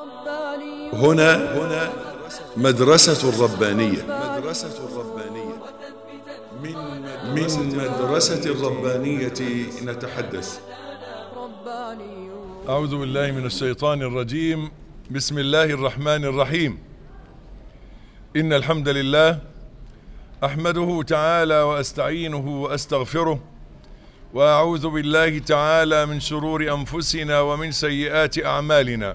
هنا هنا مدرسة الربانية مدرسة الربانية من من مدرسة الربانية نتحدث أعوذ بالله من الشيطان الرجيم بسم الله الرحمن الرحيم إن الحمد لله أحمده تعالى وأستعينه وأستغفره وأعوذ بالله تعالى من شرور أنفسنا ومن سيئات أعمالنا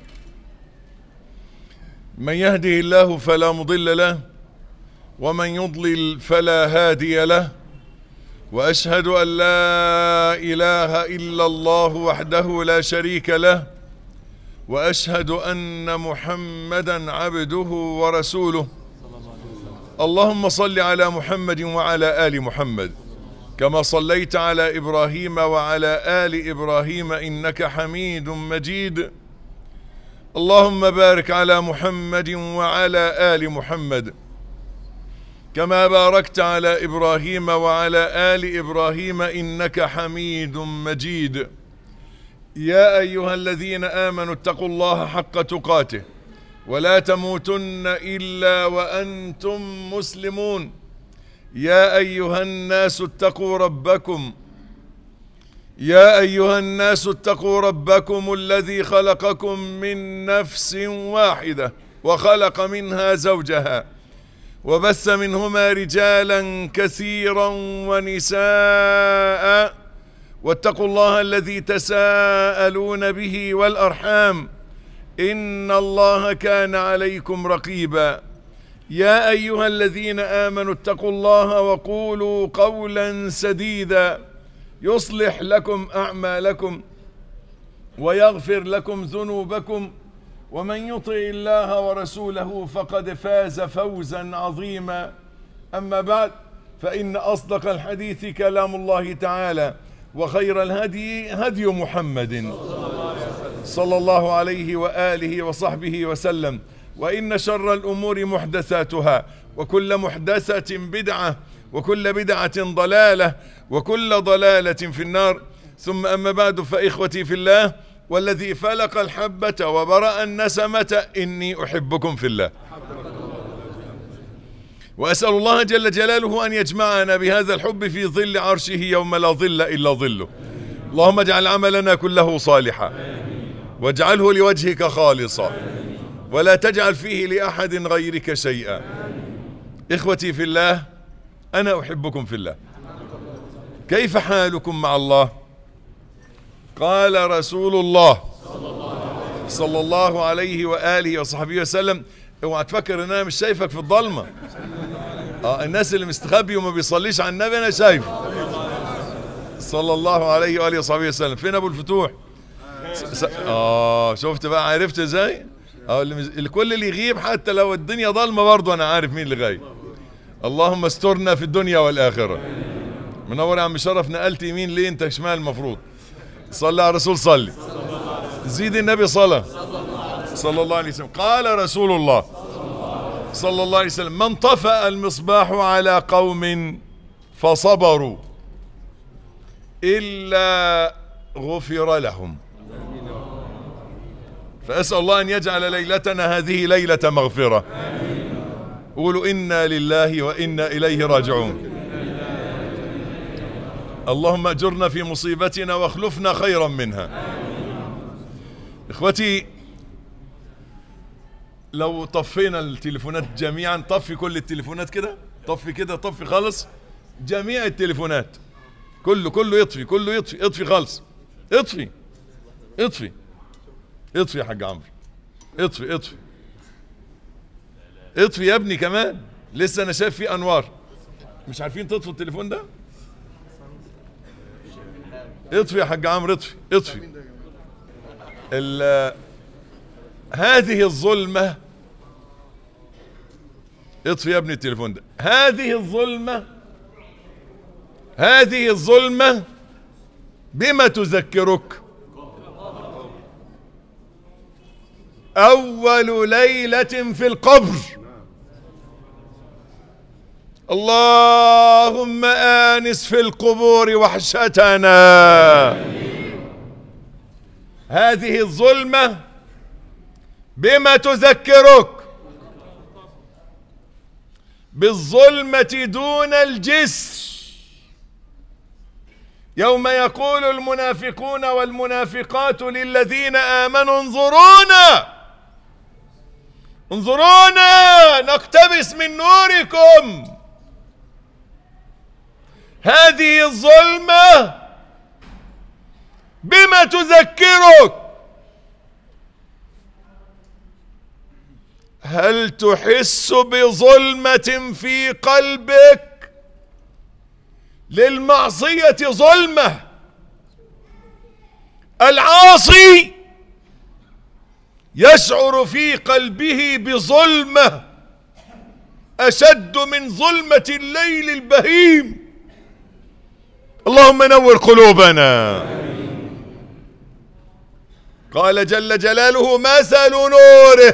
من يهده الله فلا مضل له ومن يضلل فلا هادي له واشهد ان لا اله الا الله وحده لا شريك له واشهد ان محمدا عبده ورسوله اللهم صل على محمد وعلى ال محمد كما صليت على ابراهيم وعلى ال ابراهيم انك حميد مجيد اللهم بارك على محمد وعلى ال محمد كما باركت على ابراهيم وعلى ال ابراهيم انك حميد مجيد يا ايها الذين امنوا اتقوا الله حق تقاته ولا تموتن الا وانتم مسلمون يا ايها الناس اتقوا ربكم يا ايها الناس اتقوا ربكم الذي خلقكم من نفس واحده وخلق منها زوجها وبث منهما رجالا كثيرا ونساء واتقوا الله الذي تساءلون به والارحام ان الله كان عليكم رقيبا يا ايها الذين امنوا اتقوا الله وقولوا قولا سديدا يصلح لكم اعمالكم ويغفر لكم ذنوبكم ومن يطع الله ورسوله فقد فاز فوزا عظيما اما بعد فان اصدق الحديث كلام الله تعالى وخير الهدي هدي محمد صلى الله عليه واله وصحبه وسلم وان شر الامور محدثاتها وكل محدثه بدعه وكل بدعه ضلاله وكل ضلاله في النار ثم اما بعد فاخوتي في الله والذي فلق الحبة وبرأ النسمة إني أحبكم في الله وأسأل الله جل جلاله أن يجمعنا بهذا الحب في ظل عرشه يوم لا ظل إلا ظله اللهم اجعل عملنا كله صالحا واجعله لوجهك خالصا ولا تجعل فيه لأحد غيرك شيئا إخوتي في الله أنا أحبكم في الله كيف حالكم مع الله قال رسول الله صلى الله عليه وآله وصحبه وسلم اوعى تفكر ان انا مش شايفك في الضلمة اه الناس اللي مستخبي وما بيصليش على النبي انا شايفه صلى الله عليه وآله وصحبه وسلم فين ابو الفتوح س... اه شفت بقى عرفت ازاي اه الكل اللي يغيب حتى لو الدنيا ضلمة برضه انا عارف مين اللي غايب اللهم استرنا في الدنيا والآخرة منور يا عم شرف نقلت يمين ليه انت شمال المفروض صلى على الرسول صلي زيد النبي صلى صلى الله عليه وسلم قال رسول الله صلى الله عليه وسلم من طفأ المصباح على قوم فصبروا إلا غفر لهم فأسأل الله أن يجعل ليلتنا هذه ليلة مغفرة قولوا إنا لله وإنا إليه راجعون اللهم اجرنا في مصيبتنا واخلفنا خيرا منها اخوتي لو طفينا التليفونات جميعا طفي كل التليفونات كده طفي كده طفي خالص جميع التليفونات كله كله يطفي كله يطفي اطفي خالص اطفي اطفي اطفي يا حاج عمرو اطفي اطفي اطفي يا ابني كمان لسه انا شايف فيه انوار مش عارفين تطفوا التليفون ده اطفي يا حاج عمرو اطفي اطفي هذه الظلمة اطفي يا ابني التليفون ده هذه الظلمة هذه الظلمة بما تذكرك أول ليلة في القبر اللهم آنس في القبور وحشتنا هذه الظلمة بما تذكرك بالظلمة دون الجسر يوم يقول المنافقون والمنافقات للذين آمنوا انظرونا انظرونا نقتبس من نوركم هذه الظلمة بما تذكرك هل تحس بظلمة في قلبك للمعصية ظلمة العاصي يشعر في قلبه بظلمة أشد من ظلمة الليل البهيم اللهم نور قلوبنا قال جل جلاله مثل نوره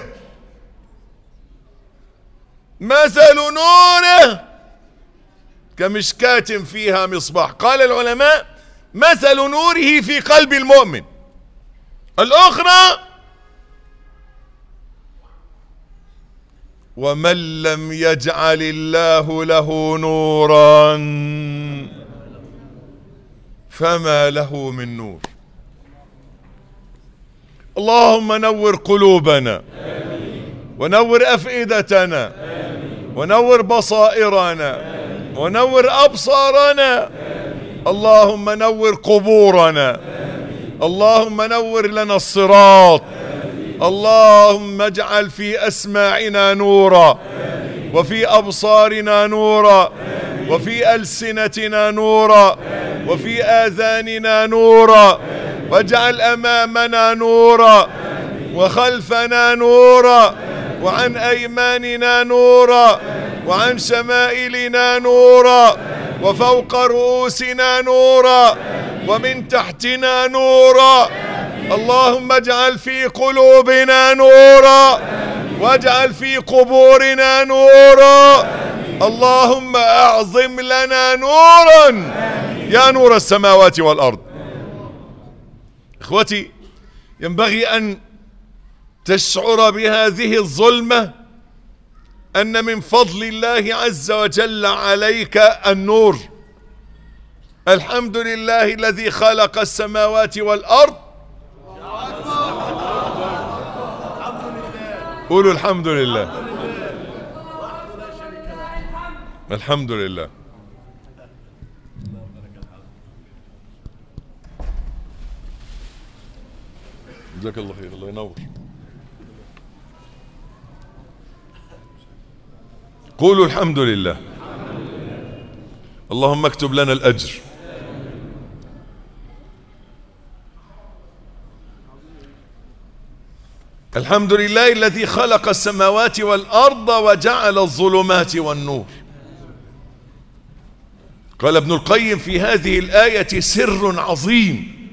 مثل نوره كمشكاة فيها مصباح قال العلماء مثل نوره في قلب المؤمن الأخرى ومن لم يجعل الله له نورا فما له من نور اللهم نور قلوبنا ونور أفئدتنا ونور بصائرنا ونور أبصارنا اللهم نور قبورنا اللهم نور لنا الصراط اللهم اجعل في أسماعنا نورا وفي أبصارنا نورا وفي ألسنتنا نورا وفي آذاننا نورا واجعل أمامنا نورا وخلفنا نورا وعن أيماننا نورا وعن شمائلنا نورا وفوق رؤوسنا نورا ومن تحتنا نورا اللهم اجعل في قلوبنا نورا واجعل في قبورنا نورا اللهم اعظم لنا نورا يا نور السماوات والارض اخوتي ينبغي ان تشعر بهذه الظلمه ان من فضل الله عز وجل عليك النور الحمد لله الذي خلق السماوات والارض قولوا الحمد لله الحمد لله جزاك الله خير الله ينور قولوا الحمد لله اللهم اكتب لنا الاجر الحمد لله الذي خلق السماوات والارض وجعل الظلمات والنور قال ابن القيم في هذه الايه سر عظيم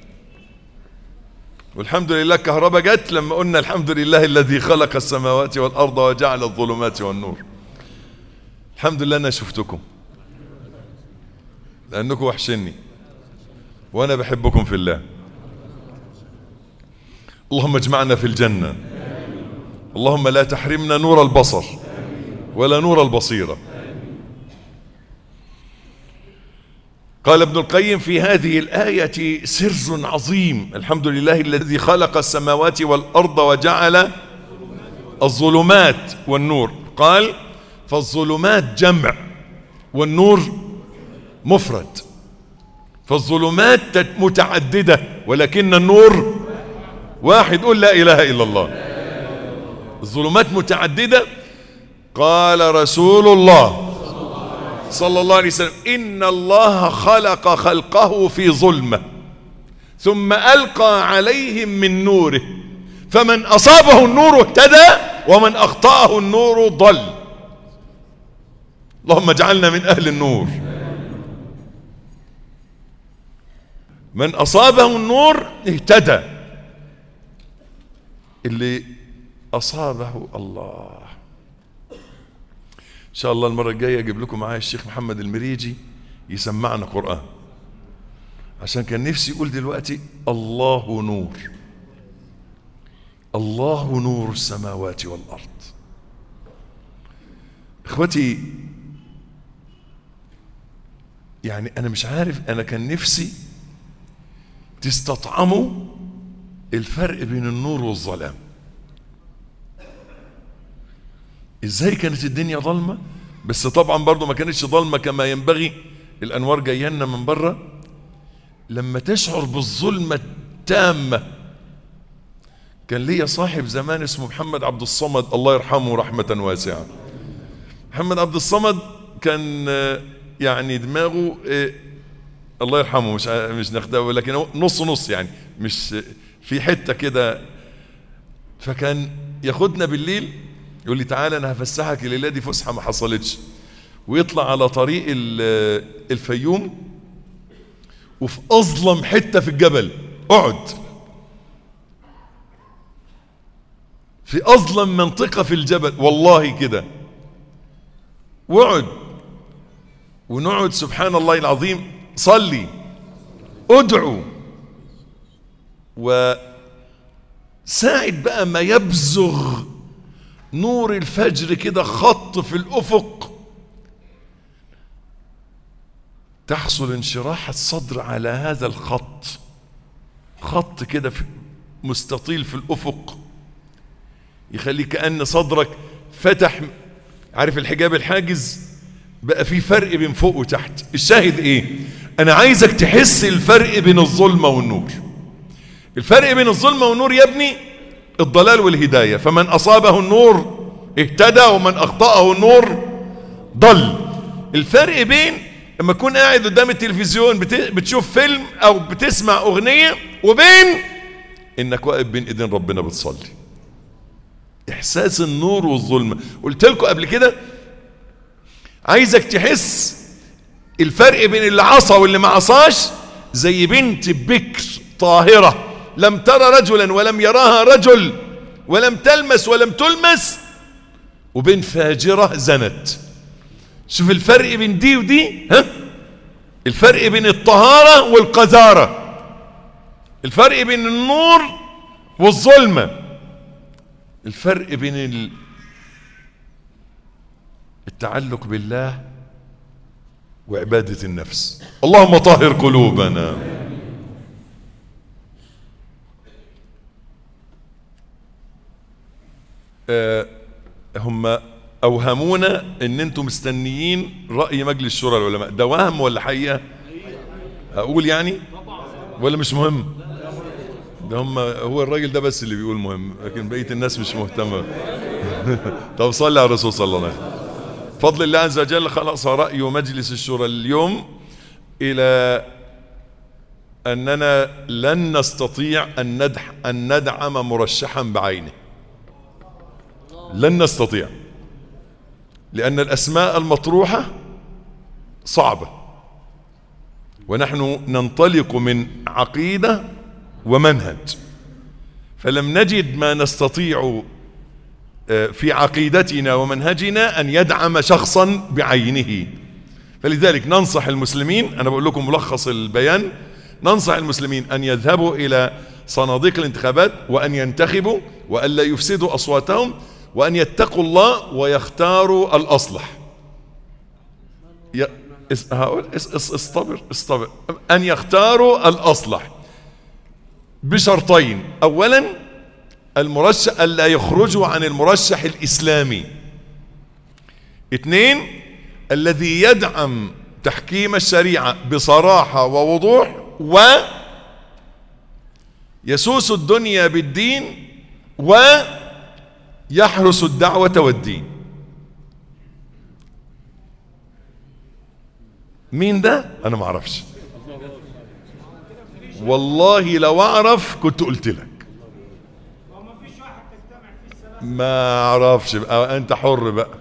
والحمد لله كهرباء جت لما قلنا الحمد لله الذي خلق السماوات والارض وجعل الظلمات والنور الحمد لله انا شفتكم لانكم وحشني وانا بحبكم في الله اللهم اجمعنا في الجنة اللهم لا تحرمنا نور البصر ولا نور البصيرة قال ابن القيم في هذه الآية سر عظيم الحمد لله الذي خلق السماوات والأرض وجعل الظلمات والنور قال فالظلمات جمع والنور مفرد فالظلمات متعددة ولكن النور واحد قول لا إله إلا الله الظلمات متعددة قال رسول الله صلى الله عليه وسلم إن الله خلق خلقه في ظلمة ثم ألقى عليهم من نوره فمن أصابه النور اهتدى ومن أخطأه النور ضل اللهم اجعلنا من أهل النور من أصابه النور اهتدى اللي أصابه الله إن شاء الله المرة الجاية أجيب لكم معايا الشيخ محمد المريجي يسمعنا قرآن عشان كان نفسي يقول دلوقتي الله نور الله نور السماوات والأرض اخوتي يعني انا مش عارف انا كان نفسي تستطعموا الفرق بين النور والظلام ازاي كانت الدنيا ظلمه بس طبعا برضو ما كانتش ظلمه كما ينبغي الانوار جايه لنا من بره لما تشعر بالظلمه التامه كان ليا صاحب زمان اسمه محمد عبد الصمد الله يرحمه رحمه واسعه محمد عبد الصمد كان آه، يعني دماغه آه، الله يرحمه مش ع- مش ناخده لكن هو نص نص يعني مش آه، في حته كده فكان ياخدنا بالليل يقول لي تعالى انا هفسحك الليله دي فسحه ما حصلتش ويطلع على طريق ال- الفيوم وفي اظلم حته في الجبل اقعد في اظلم منطقه في الجبل والله كده واقعد ونقعد سبحان الله العظيم صلي ادعو وساعد بقى ما يبزغ نور الفجر كده خط في الافق تحصل انشراح الصدر على هذا الخط خط كده في مستطيل في الافق يخلي كأن صدرك فتح عارف الحجاب الحاجز بقى في فرق بين فوق وتحت الشاهد ايه انا عايزك تحس الفرق بين الظلمة والنور الفرق بين الظلمة والنور يا ابني الضلال والهداية فمن اصابه النور اهتدى ومن اخطأه النور ضل الفرق بين لما تكون قاعد قدام التلفزيون بت- بتشوف فيلم او بتسمع اغنية وبين انك واقف بين ايدين ربنا بتصلي احساس النور والظلمه قلت لكم قبل كده عايزك تحس الفرق بين اللي عصى واللي ما عصاش زي بنت بكر طاهره لم ترى رجلا ولم يراها رجل ولم تلمس ولم تلمس وبين فاجره زنت شوف الفرق بين دي ودي ها الفرق بين الطهاره والقذاره الفرق بين النور والظلمه الفرق بين ال- التعلق بالله وعبادة النفس اللهم طهر قلوبنا آه، هم أوهمونا ان انتم مستنيين رأي مجلس شورى العلماء ده وهم ولا حقيقة اقول يعني ولا مش مهم ده هم هو الراجل ده بس اللي بيقول مهم لكن بقية الناس مش مهتمة طب صلي على الرسول صلى الله عليه وسلم فضل الله عز وجل خلص رأي مجلس الشورى اليوم إلى أننا لن نستطيع أن ندح أن ندعم مرشحا بعينه لن نستطيع لأن الأسماء المطروحة صعبة ونحن ننطلق من عقيدة ومنهج فلم نجد ما نستطيع آه، في عقيدتنا ومنهجنا أن يدعم شخصا بعينه فلذلك ننصح المسلمين أنا بقول لكم ملخص البيان ننصح المسلمين أن يذهبوا إلى صناديق الانتخابات وأن ينتخبوا وأن لا يفسدوا أصواتهم وأن يتقوا الله ويختاروا الأصلح ي... اس... هقول اس... اس... استبر استبر أن يختاروا الأصلح بشرطين أولا المرشح ألا يخرجوا عن المرشح الإسلامي اثنين الذي يدعم تحكيم الشريعة بصراحة ووضوح و يسوس الدنيا بالدين ويحرس الدعوة والدين مين ده انا ما اعرفش والله لو اعرف كنت قلت لك ما اعرفش بقى انت حر بقى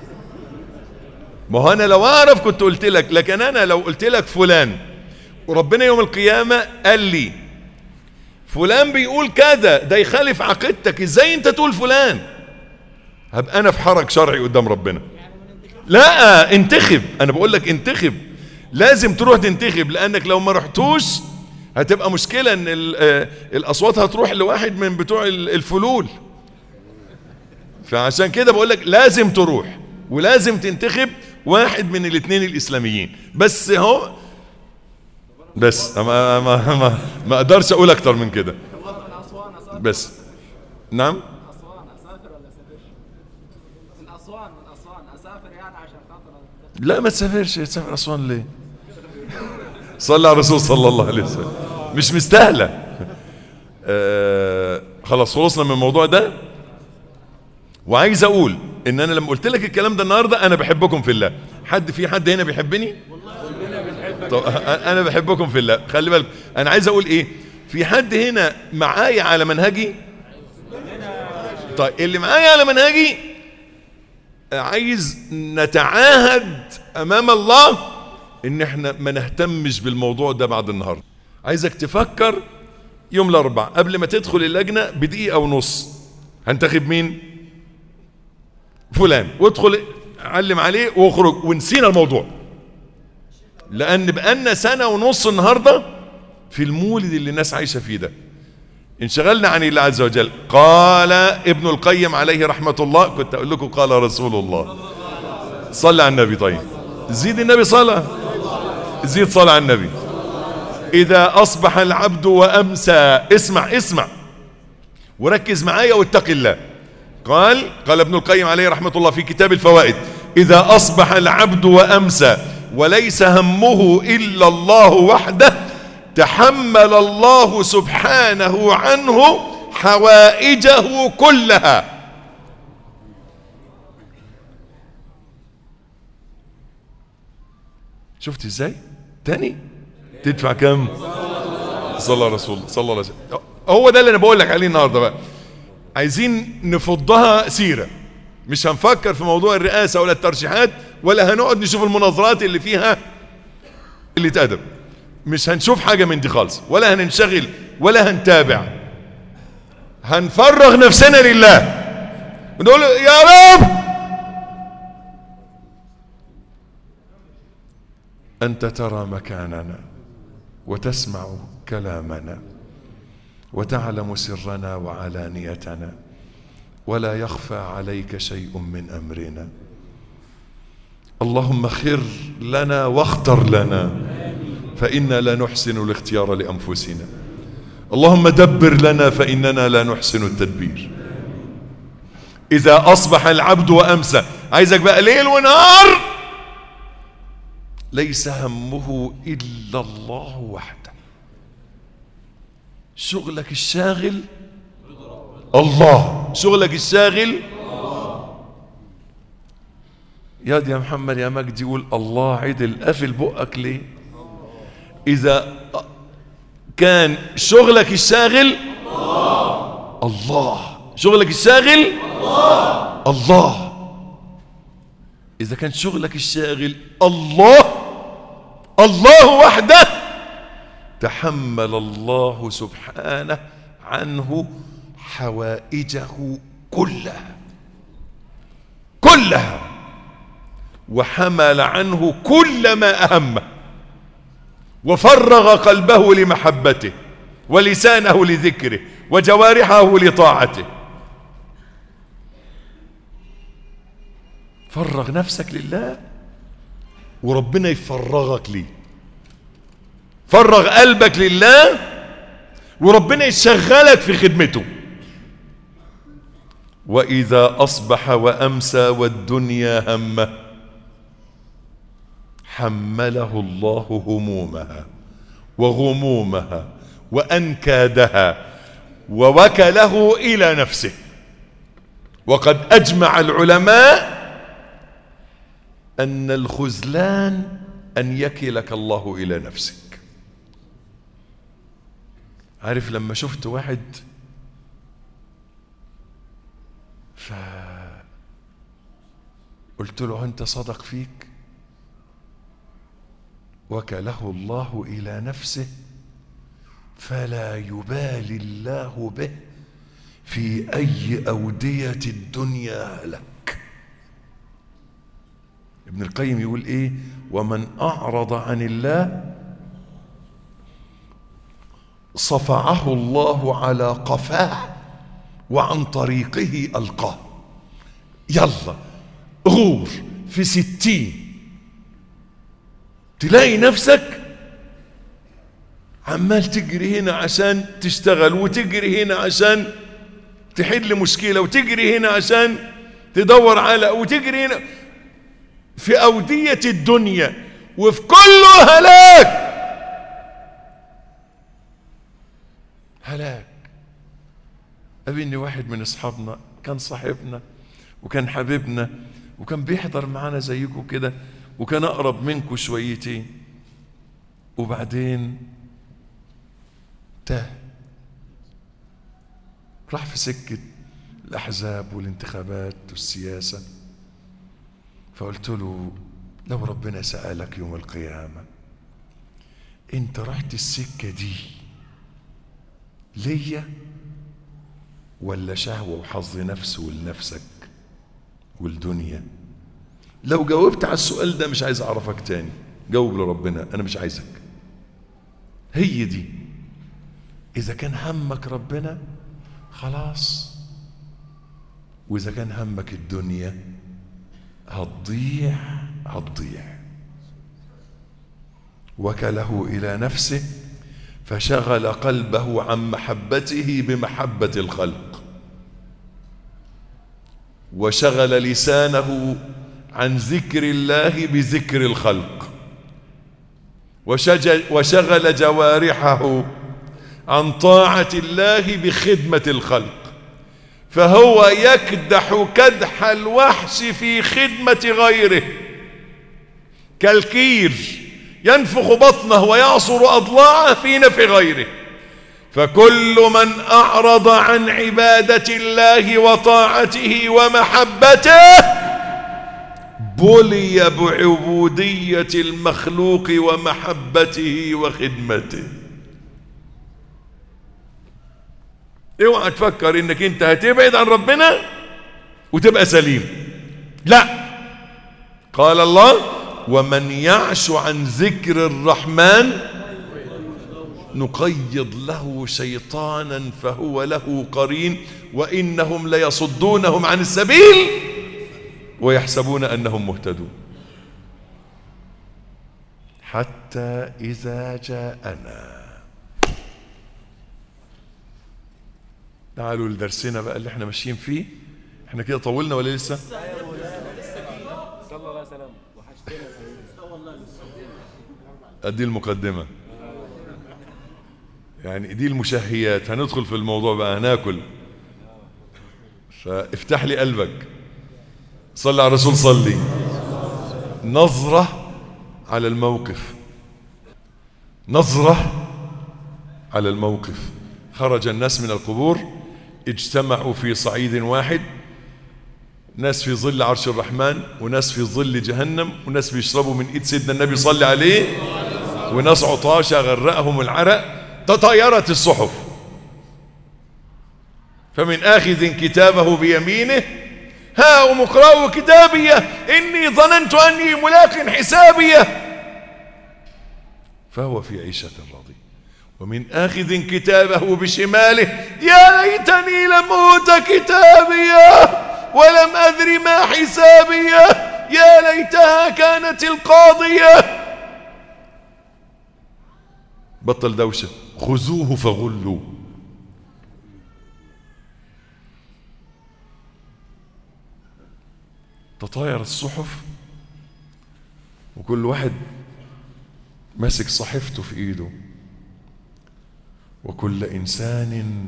ما هو انا لو اعرف كنت قلت لك لكن انا لو قلت لك فلان وربنا يوم القيامة قال لي فلان بيقول كذا ده يخالف عقيدتك ازاي انت تقول فلان هبقى انا في حرج شرعي قدام ربنا لا انتخب انا بقول لك انتخب لازم تروح تنتخب لانك لو ما رحتوش هتبقى مشكلة ان ال- آه، الاصوات هتروح لواحد من بتوع ال- الفلول فعشان كده بقول لك لازم تروح ولازم تنتخب واحد من الاثنين الاسلاميين بس هو بس ما ما ما, ما اقدرش اقول اكتر من كده بس نعم اسوان اسافر ولا اسافرش؟ من اسوان من اسوان اسافر يعني عشان خاطر لا ما تسافرش تسافر اسوان ليه صلى على الرسول صلى الله عليه وسلم مش مستاهله آه خلاص خلصنا من الموضوع ده وعايز اقول ان انا لما قلت لك الكلام ده النهارده انا بحبكم في الله حد في حد هنا بيحبني طب انا بحبكم في الله خلي بالك انا عايز اقول ايه في حد هنا معايا على منهجي طيب اللي معايا على منهجي عايز نتعاهد امام الله ان احنا ما نهتمش بالموضوع ده بعد النهارده عايزك تفكر يوم الاربعاء قبل ما تدخل اللجنه بدقيقه ونص هنتخب مين فلان وادخل علم عليه واخرج ونسينا الموضوع لان بقالنا سنه ونص النهارده في المولد اللي الناس عايشه فيه ده انشغلنا عن الله عز وجل قال ابن القيم عليه رحمة الله كنت أقول لكم قال رسول الله صلى على النبي طيب زيد النبي صلاة زيد صلاة على النبي إذا أصبح العبد وأمسى اسمع اسمع وركز معايا واتق الله قال قال ابن القيم عليه رحمة الله في كتاب الفوائد إذا أصبح العبد وأمسى وليس همه إلا الله وحده تحمل الله سبحانه عنه حوائجه كلها شفت ازاي تاني تدفع كم صلى الله على رسول صلى الله عليه وسلم هو ده اللي انا بقول لك عليه النهارده بقى عايزين نفضها سيره مش هنفكر في موضوع الرئاسه ولا الترشيحات ولا هنقعد نشوف المناظرات اللي فيها اللي ادب مش هنشوف حاجه من دي خالص ولا هننشغل ولا هنتابع هنفرغ نفسنا لله ونقول له يا رب انت ترى مكاننا وتسمع كلامنا وتعلم سرنا وعلانيتنا ولا يخفى عليك شيء من امرنا اللهم خر لنا واختر لنا فانا لا نحسن الاختيار لانفسنا اللهم دبر لنا فاننا لا نحسن التدبير اذا اصبح العبد وامسى عايزك بقى ليل ونهار ليس همه الا الله وحده شغلك الشاغل الله شغلك الشاغل يا دي يا محمد يا مجدي يقول الله عدل قافل بقك ليه اذا كان شغلك الشاغل الله شغلك الشاغل الله اذا كان شغلك الشاغل الله الله وحده تحمل الله سبحانه عنه حوائجه كلها كلها وحمل عنه كل ما أهمه وفرغ قلبه لمحبته ولسانه لذكره وجوارحه لطاعته فرغ نفسك لله وربنا يفرغك ليه فرغ قلبك لله وربنا يشغلك في خدمته وإذا أصبح وأمسى والدنيا همه حمله الله همومها وغمومها وأنكادها ووكله إلى نفسه وقد أجمع العلماء أن الخذلان أن يكلك الله إلى نفسك عارف لما شفت واحد ف قلت له أنت صدق فيك وكله الله إلى نفسه فلا يبالي الله به في أي أودية الدنيا لك ابن القيم يقول إيه ومن أعرض عن الله صفعه الله على قفاه وعن طريقه ألقاه يلا غور في ستين تلاقي نفسك عمال تجري هنا عشان تشتغل وتجري هنا عشان تحل مشكلة وتجري هنا عشان تدور على وتجري هنا في أودية الدنيا وفي كله هلاك هلاك قابلني واحد من اصحابنا كان صاحبنا وكان حبيبنا وكان بيحضر معانا زيكم كده وكان اقرب منكم شويتين وبعدين تاه راح في سكة الأحزاب والانتخابات والسياسة فقلت له لو ربنا سألك يوم القيامة انت رحت السكة دي ليا ولا شهوة وحظ نفس ولنفسك والدنيا لو جاوبت على السؤال ده مش عايز أعرفك تاني جاوب لربنا أنا مش عايزك هي دي إذا كان همك ربنا خلاص وإذا كان همك الدنيا هتضيع هتضيع وكله إلى نفسه فشغل قلبه عن محبته بمحبة الخلق وشغل لسانه عن ذكر الله بذكر الخلق وشج- وشغل جوارحه عن طاعة الله بخدمة الخلق فهو يكدح كدح الوحش في خدمة غيره كالكير ينفخ بطنه ويعصر أضلاعه في نفع غيره فكل من أعرض عن عبادة الله وطاعته ومحبته بلي بعبودية المخلوق ومحبته وخدمته اوعى تفكر انك انت هتبعد عن ربنا وتبقى سليم لا قال الله ومن يعش عن ذكر الرحمن نقيض له شيطانا فهو له قرين وانهم ليصدونهم عن السبيل ويحسبون انهم مهتدون حتى اذا جاءنا تعالوا لدرسنا بقى اللي احنا ماشيين فيه احنا كده طولنا ولا لسه صلى الله عليه وسلم وحشتنا يا سيدي ادي المقدمة يعني دي المشهيات هندخل في الموضوع بقى هناكل فافتح لي قلبك صلي على الرسول صلي نظرة على الموقف نظرة على الموقف خرج الناس من القبور اجتمعوا في صعيد واحد ناس في ظل عرش الرحمن وناس في ظل جهنم وناس بيشربوا من ايد سيدنا النبي صلى عليه وناس عطاشة غرقهم العرق تطايرت الصحف فمن آخذ كتابه بيمينه ها اقرأوا كتابيه إني ظننت أني ملاق حسابيه فهو في عيشة راضية ومن آخذ كتابه بشماله يا ليتني لم أوت كتابيه ولم أدر ما حسابيه يا ليتها كانت القاضية بطل دوشة خذوه فغلوا تطاير الصحف وكل واحد ماسك صحيفته في ايده وكل انسان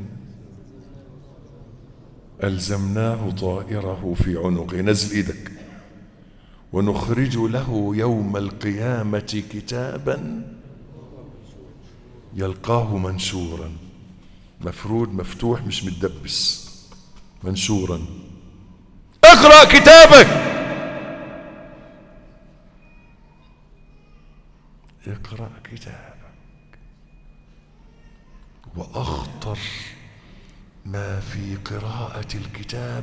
الزمناه طائره في عنقه نزل ايدك ونخرج له يوم القيامه كتابا يلقاه منشورا مفرود مفتوح مش متدبس منشورا اقرا كتابك اقرا كتابك واخطر ما في قراءه الكتاب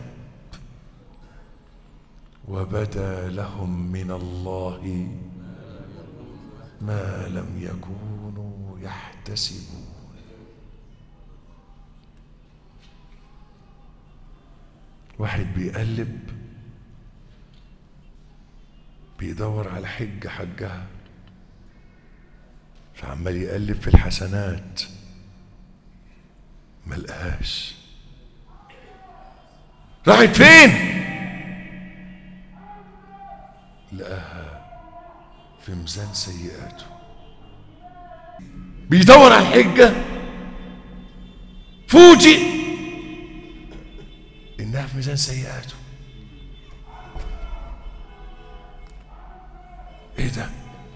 وبدا لهم من الله ما لم يكونوا يحتسبون واحد بيقلب بيدور على حجة حجها فعمال يقلب في الحسنات ملقاش راحت فين لقاها في ميزان سيئاته بيدور على الحجة فوجئ انها في ميزان سيئاته ايه ده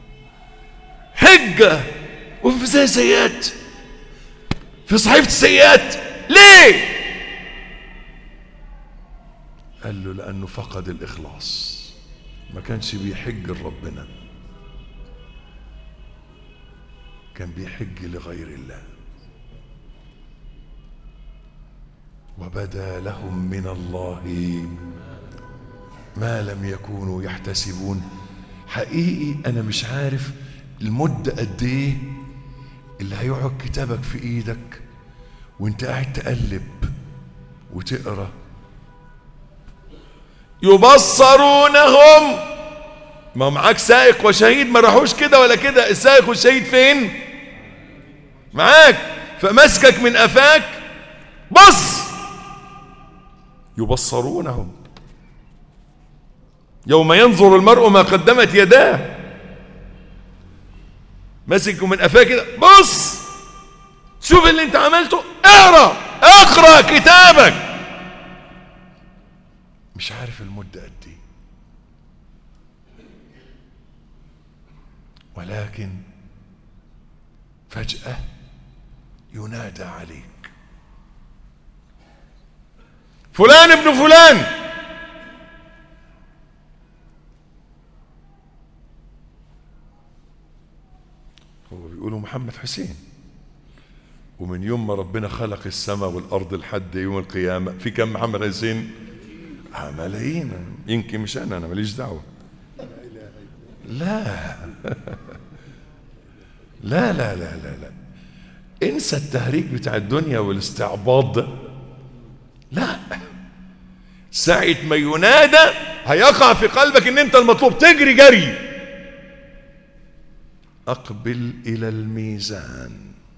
حجة وفي ميزان سيئات في صحيفة السيئات ليه قال له لأنه فقد الإخلاص ما كانش بيحج لربنا كان بيحج لغير الله وبدا لهم من الله ما لم يكونوا يحتسبون حقيقي انا مش عارف المدة قد ايه اللي هيقعد كتابك في ايدك وانت قاعد تقلب وتقرا يبصرونهم ما معاك سائق وشهيد ما راحوش كده ولا كده السائق والشهيد فين معاك فمسكك من قفاك بص يبصرونهم يوم ينظر المرء ما قدمت يداه ماسك من قفاه كده بص شوف اللي انت عملته اقرا اقرا كتابك مش عارف المدة قد ايه ولكن فجأة ينادى عليك فلان ابن فلان هو بيقولوا محمد حسين ومن يوم ما ربنا خلق السماء والارض لحد يوم القيامه في كم محمد حسين آه ملايين يمكن مش انا انا ماليش دعوه لا لا لا لا لا لا انسى التهريج بتاع الدنيا والاستعباط ده لا ساعة ما ينادى هيقع في قلبك ان انت المطلوب تجري جري اقبل الى الميزان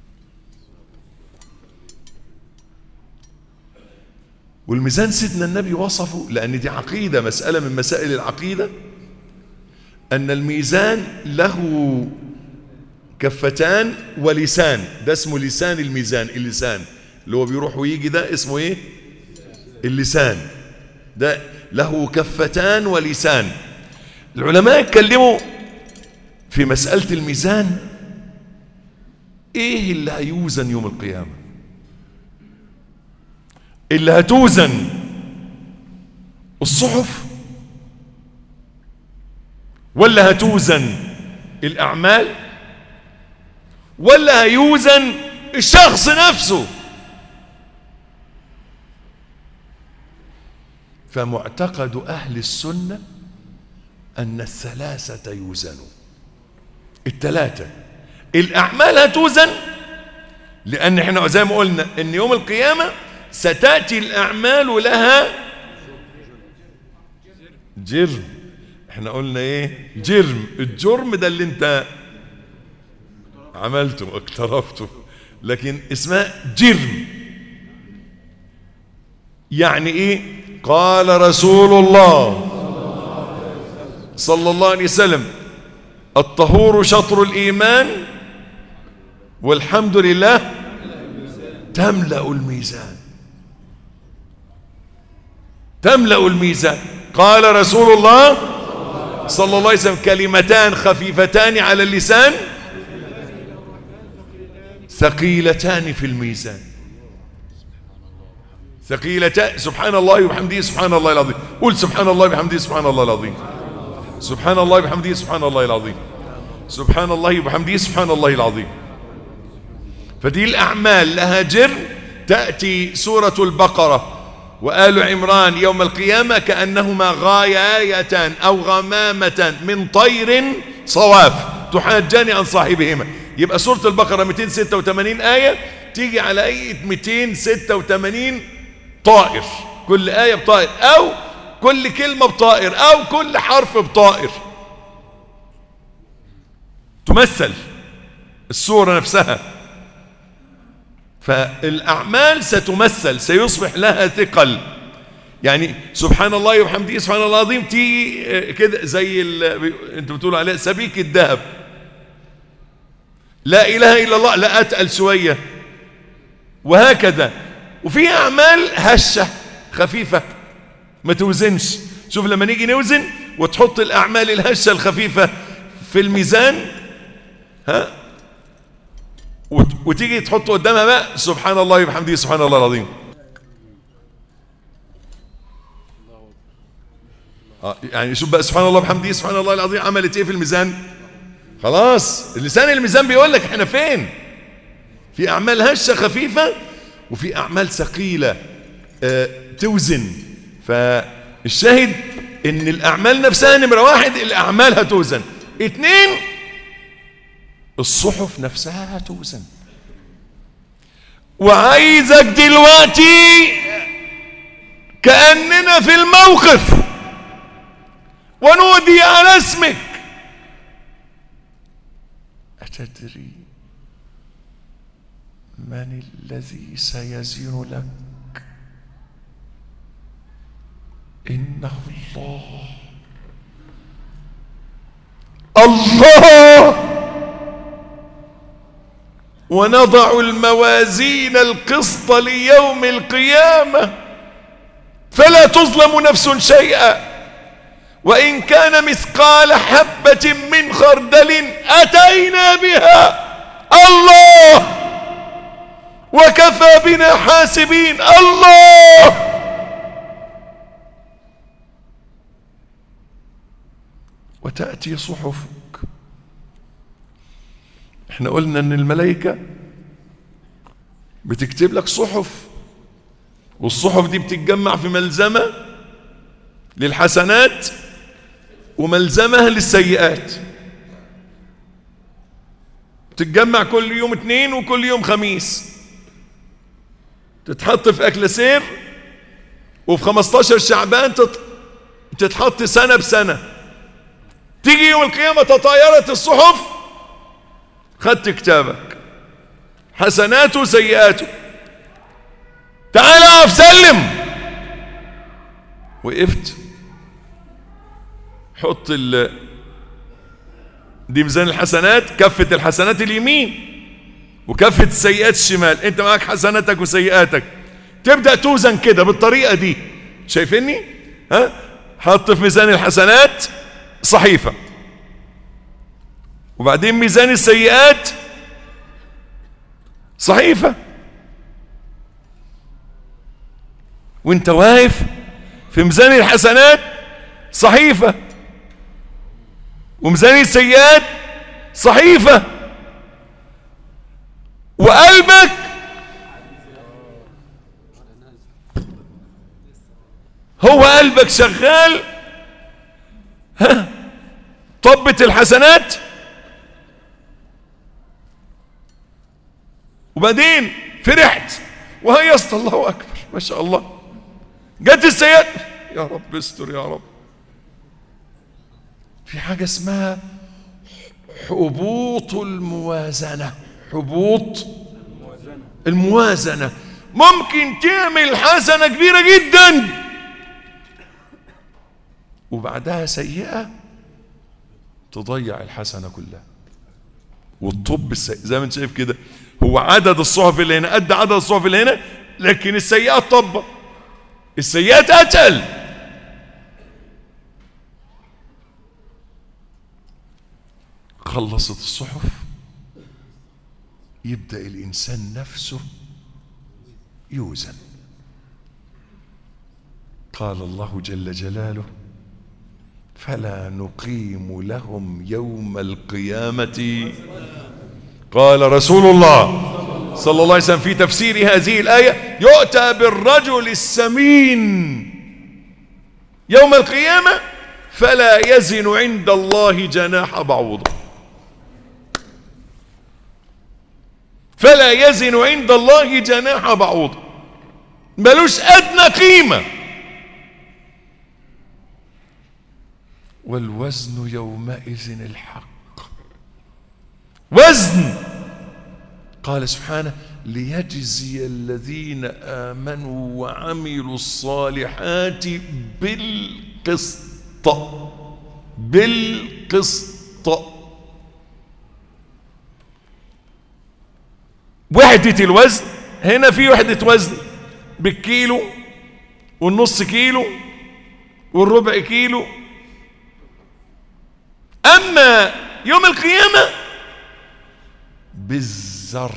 والميزان سيدنا النبي وصفه لان دي عقيدة مسألة من مسائل العقيدة ان الميزان له كفتان ولسان ده اسمه لسان الميزان اللسان اللي هو بيروح ويجي ده اسمه ايه اللسان ده له كفتان ولسان العلماء اتكلموا في مسألة الميزان ايه اللي هيوزن يوم القيامة اللي هتوزن الصحف ولا هتوزن الأعمال ولا هيوزن الشخص نفسه فمعتقد أهل السنة أن الثلاثة يوزنوا الثلاثة الأعمال هتوزن لأن احنا زي ما قلنا أن يوم القيامة ستأتي الأعمال لها جرم احنا قلنا ايه جرم الجرم ده اللي انت عملته اقترفته لكن اسمها جرم يعني ايه قال رسول الله صلى الله عليه وسلم الطهور شطر الإيمان والحمد لله تملأ الميزان تملأ الميزان قال رسول الله صلى الله عليه وسلم كلمتان خفيفتان على اللسان ثقيلتان في الميزان ثقيلتان سبحان الله وبحمده سبحان الله العظيم قل سبحان الله وبحمده سبحان الله العظيم سبحان الله وبحمده سبحان الله العظيم سبحان الله وبحمده سبحان الله العظيم فدي الأعمال لها جر تأتي سورة البقرة وآل عمران يوم القيامة كأنهما غايتان أو غمامة من طير صواف تحاجان عن صاحبهما يبقى سورة البقرة 286 آية تيجي على آية 286 طائر كل آية بطائر أو كل كلمة بطائر أو كل حرف بطائر تمثل الصورة نفسها فالأعمال ستمثل سيصبح لها ثقل يعني سبحان الله وبحمده سبحان الله العظيم تيجي آه، كده زي ال- انتوا بتقولوا عليها سبيك الذهب لا إله إلا الله لا أتقل شوية وهكذا وفي أعمال هشة خفيفة ما توزنش شوف لما نيجي نوزن وتحط الأعمال الهشة الخفيفة في الميزان ها وت- وتيجي تحط قدامها بقى سبحان الله وبحمده سبحان الله العظيم آه، يعني شوف بقى سبحان الله وبحمده سبحان الله العظيم عملت ايه في الميزان خلاص اللسان الميزان بيقول لك احنا فين في اعمال هشه خفيفه وفي اعمال ثقيله آه توزن فالشاهد ان الاعمال نفسها نمره واحد الاعمال هتوزن اتنين الصحف نفسها هتوزن وعايزك دلوقتي كأننا في الموقف ونودي على اسمك أتدري من الذي سيزن لك إنه الله الله ونضع الموازين القسط ليوم القيامة فلا تظلم نفس شيئا وإن كان مثقال حبة من خردل أتينا بها الله وكفى بنا حاسبين الله وتأتي صحفك احنا قلنا ان الملائكة بتكتب لك صحف والصحف دي بتتجمع في ملزمة للحسنات وملزمة للسيئات تتجمع كل يوم اثنين وكل يوم خميس تتحط في أكل سير وفي 15 شعبان تت... تتحط سنة بسنة تيجي يوم القيامة تطايرت الصحف خدت كتابك حسناته وسيئاته تعال اقف سلم وقفت حط ال دي ميزان الحسنات كفة الحسنات اليمين وكفة السيئات الشمال انت معاك حسناتك وسيئاتك تبدأ توزن كده بالطريقة دي شايفيني ها حط في ميزان الحسنات صحيفة وبعدين ميزان السيئات صحيفة وانت واقف في ميزان الحسنات صحيفة وميزان السيئات صحيفة وقلبك هو قلبك شغال ها طبت الحسنات وبعدين فرحت وهيصت الله اكبر ما شاء الله جت السيئات يا رب استر يا رب في حاجة اسمها حبوط الموازنة حبوط الموازنة ممكن تعمل حسنة كبيرة جدا وبعدها سيئة تضيع الحسنة كلها والطب السيء زي ما انت شايف كده هو عدد الصحف اللي هنا قد عدد الصحف اللي هنا لكن السيئات طبة السيئات أتقل خلصت الصحف يبدأ الإنسان نفسه يوزن قال الله جل جلاله فلا نقيم لهم يوم القيامة قال رسول الله صلى الله عليه وسلم في تفسير هذه الآية يؤتى بالرجل السمين يوم القيامة فلا يزن عند الله جناح بعوضة فلا يزن عند الله جناح بعوضة ملوش أدنى قيمة والوزن يومئذ الحق وزن قال سبحانه ليجزي الذين آمنوا وعملوا الصالحات بالقسط بالقسط وحدة الوزن هنا في وحدة وزن بالكيلو والنص كيلو والربع كيلو أما يوم القيامة بالذرة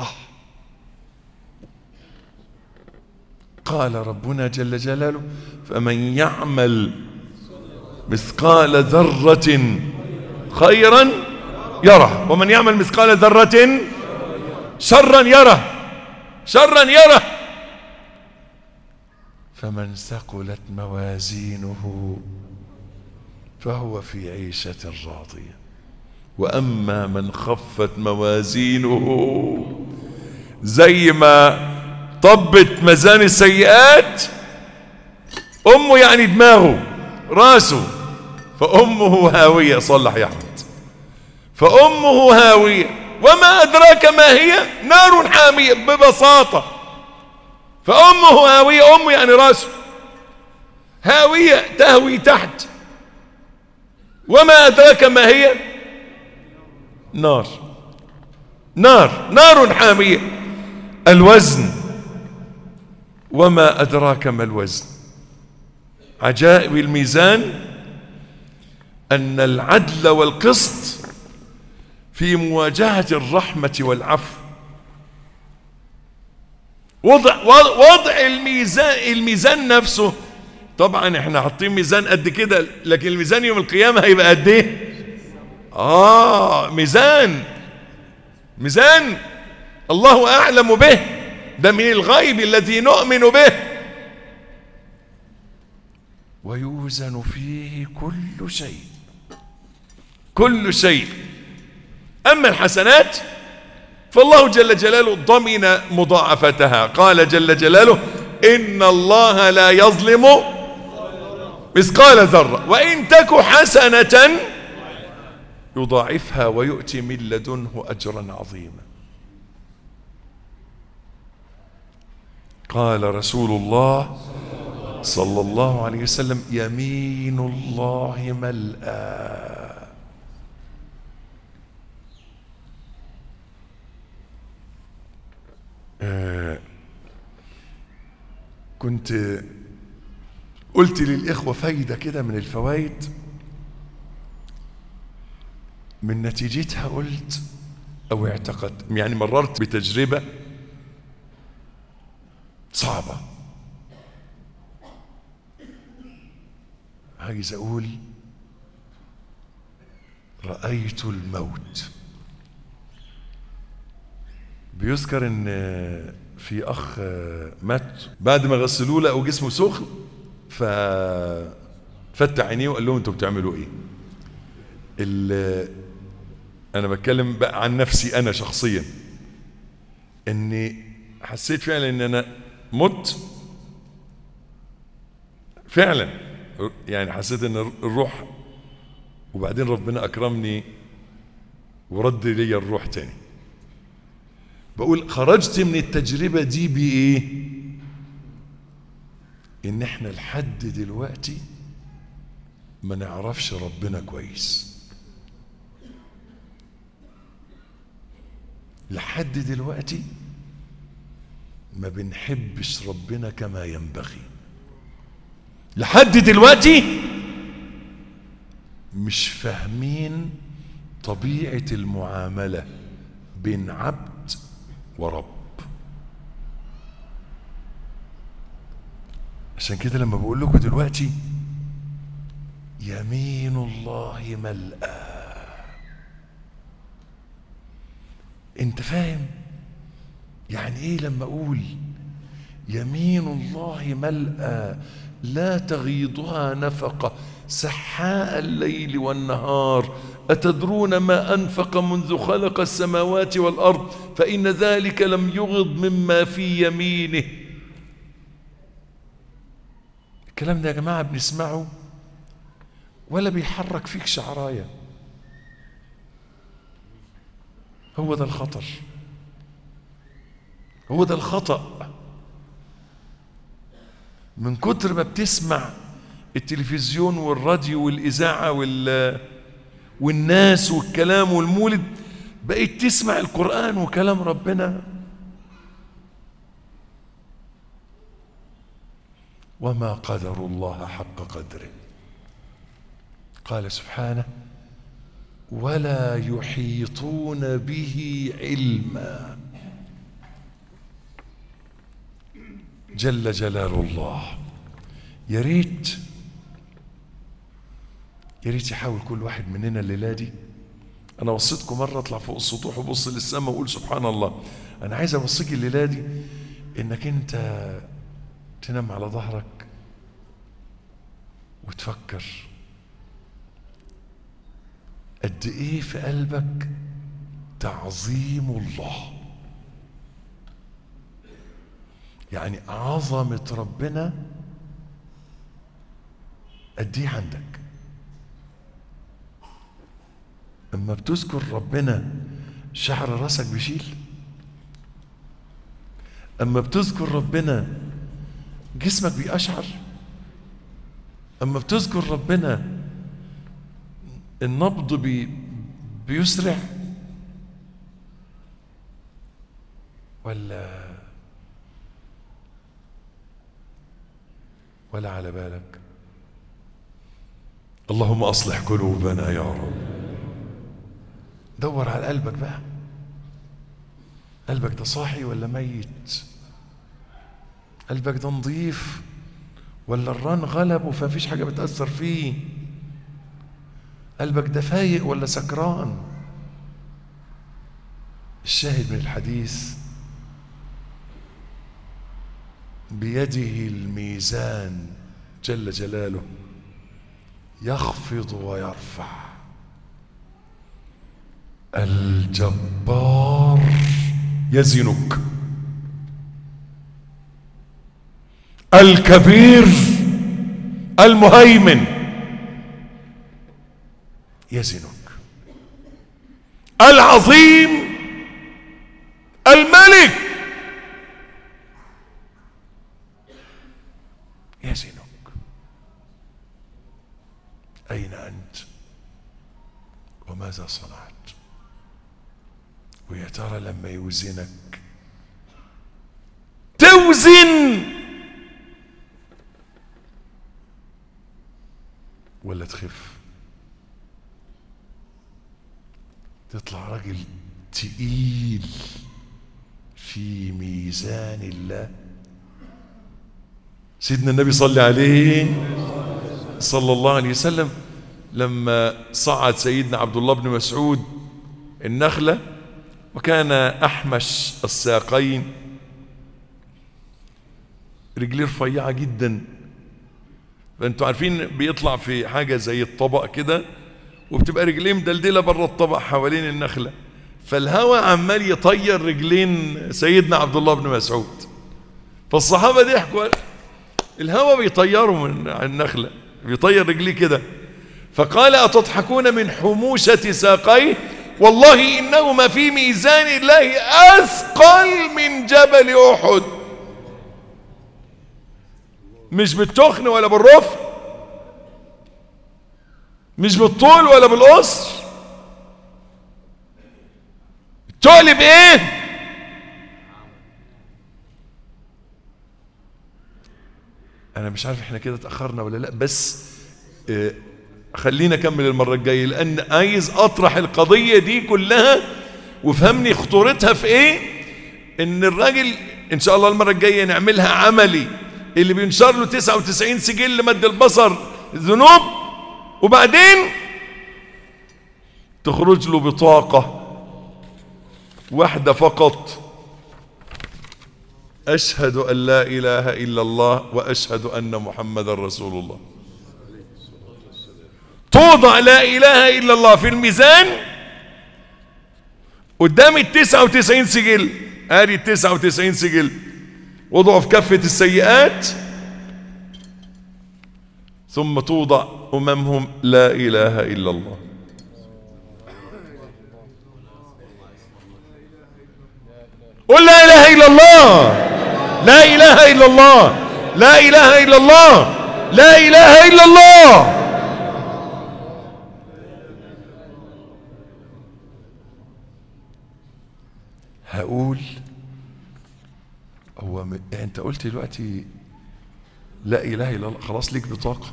قال ربنا جل جلاله فمن يعمل مثقال ذرة خيرا يره ومن يعمل مثقال ذرة شرا يره شرا يره فمن ثقلت موازينه فهو في عيشة راضية وأما من خفت موازينه زي ما طبت ميزان السيئات أمه يعني دماغه راسه فأمه هاوية صلح يا أحمد فأمه هاوية وما أدراك ما هي نار حامية ببساطة فأمه هاوية أمه يعني راسه هاوية تهوي تحت وما أدراك ما هي نار نار نار حامية الوزن وما أدراك ما الوزن عجائب الميزان أن العدل والقسط في مواجهة الرحمة والعفو وضع وضع الميزان الميزان نفسه طبعا احنا حاطين ميزان قد كده لكن الميزان يوم القيامة هيبقى قد ايه اه ميزان ميزان الله اعلم به ده من الغيب الذي نؤمن به ويوزن فيه كل شيء كل شيء اما الحسنات فالله جل جلاله ضمن مضاعفتها قال جل جلاله ان الله لا يظلم مثقال ذره وان تك حسنه يضاعفها ويؤتي من لدنه اجرا عظيما قال رسول الله صلى الله عليه وسلم يمين الله ملأى آه كنت قلت للإخوة فايدة كده من الفوائد من نتيجتها قلت أو اعتقدت يعني مررت بتجربة صعبة عايز أقول رأيت الموت بيذكر ان في اخ مات بعد ما غسلوه لقوا جسمه سخن ففتح عينيه وقال لهم انتوا بتعملوا ايه انا بتكلم بقى عن نفسي انا شخصيا اني حسيت فعلا ان انا مت فعلا يعني حسيت ان الروح وبعدين ربنا اكرمني ورد لي الروح تاني بقول خرجت من التجربة دي بإيه إن إحنا لحد دلوقتي ما نعرفش ربنا كويس لحد دلوقتي ما بنحبش ربنا كما ينبغي لحد دلوقتي مش فاهمين طبيعة المعاملة بين عبد ورب عشان كده لما بقول لكم دلوقتي يمين الله ملأى انت فاهم يعني ايه لما اقول يمين الله ملأى لا تغيضها نفقة سحاء الليل والنهار أتدرون ما أنفق منذ خلق السماوات والأرض فإن ذلك لم يغض مما في يمينه الكلام ده يا جماعة بنسمعه ولا بيحرك فيك شعرايه هو ده الخطر هو ده الخطأ من كتر ما بتسمع التلفزيون والراديو والإذاعة وال والناس والكلام والمولد بقيت تسمع القرآن وكلام ربنا وما قدر الله حق قدره قال سبحانه ولا يحيطون به علما جل جلال الله يا ريت يا ريت يحاول كل واحد مننا الليله دي انا وصيتكم مره اطلع فوق السطوح وبص للسماء واقول سبحان الله انا عايز اوصيك الليله دي انك انت تنام على ظهرك وتفكر قد ايه في قلبك تعظيم الله يعني عظمة ربنا قد ايه عندك اما بتذكر ربنا شعر راسك بيشيل اما بتذكر ربنا جسمك بيقشعر اما بتذكر ربنا النبض بي بيسرع ولا ولا على بالك اللهم اصلح قلوبنا يا رب دور على قلبك بقى قلبك ده صاحي ولا ميت قلبك ده نظيف ولا الران غلبه فمفيش حاجه بتاثر فيه قلبك ده فايق ولا سكران الشاهد من الحديث بيده الميزان جل جلاله يخفض ويرفع الجبار يزنك الكبير المهيمن يزنك العظيم الملك يزنك أين أنت وماذا صنعت ويا ترى لما يوزنك توزن ولا تخف تطلع راجل تقيل في ميزان الله سيدنا النبي صلى عليه صلى الله عليه وسلم لما صعد سيدنا عبد الله بن مسعود النخلة وكان أحمش الساقين رجليه رفيعة جدا فانتوا عارفين بيطلع في حاجة زي الطبق كده وبتبقى رجليه مدلدلة بره الطبق حوالين النخلة فالهواء عمال يطير رجلين سيدنا عبد الله بن مسعود فالصحابة ضحكوا الهواء بيطيروا من النخلة بيطير رجليه كده فقال أتضحكون من حموشة ساقيه والله إنهما في ميزان الله أثقل من جبل أحد مش بالتخن ولا بالرفع مش بالطول ولا بالقصر التقل بايه انا مش عارف احنا كده اتاخرنا ولا لا بس اه خلينا اكمل المره الجايه لان عايز اطرح القضيه دي كلها وفهمني خطورتها في ايه ان الراجل ان شاء الله المره الجايه نعملها عملي اللي بينشر له 99 سجل مد البصر ذنوب وبعدين تخرج له بطاقة واحدة فقط أشهد أن لا إله إلا الله وأشهد أن محمد رسول الله توضع لا إله إلا الله في الميزان قدام التسعة وتسعين سجل آدي التسعة وتسعين سجل وضعوا في كفة السيئات ثم توضع أمامهم لا إله إلا الله قل لا إله إلا الله لا إله إلا الله لا إله إلا الله لا إله إلا الله هقول هو م... انت قلت دلوقتي لا اله الا الله خلاص ليك بطاقه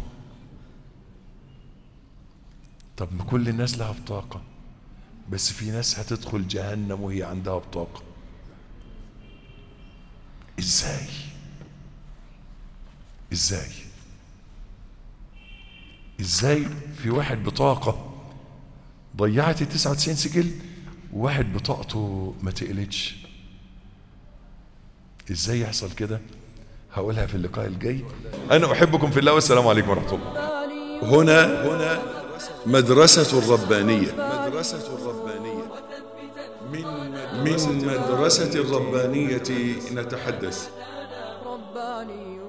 طب ما كل الناس لها بطاقه بس في ناس هتدخل جهنم وهي عندها بطاقه ازاي ازاي ازاي في واحد بطاقه ضيعت ال 99 سجل وواحد بطاقته ما تقلتش ازاي يحصل كده هقولها في اللقاء الجاي انا احبكم في الله والسلام عليكم ورحمه الله هنا هنا مدرسة الربانية مدرسة الربانية من من مدرسة الربانية نتحدث رباني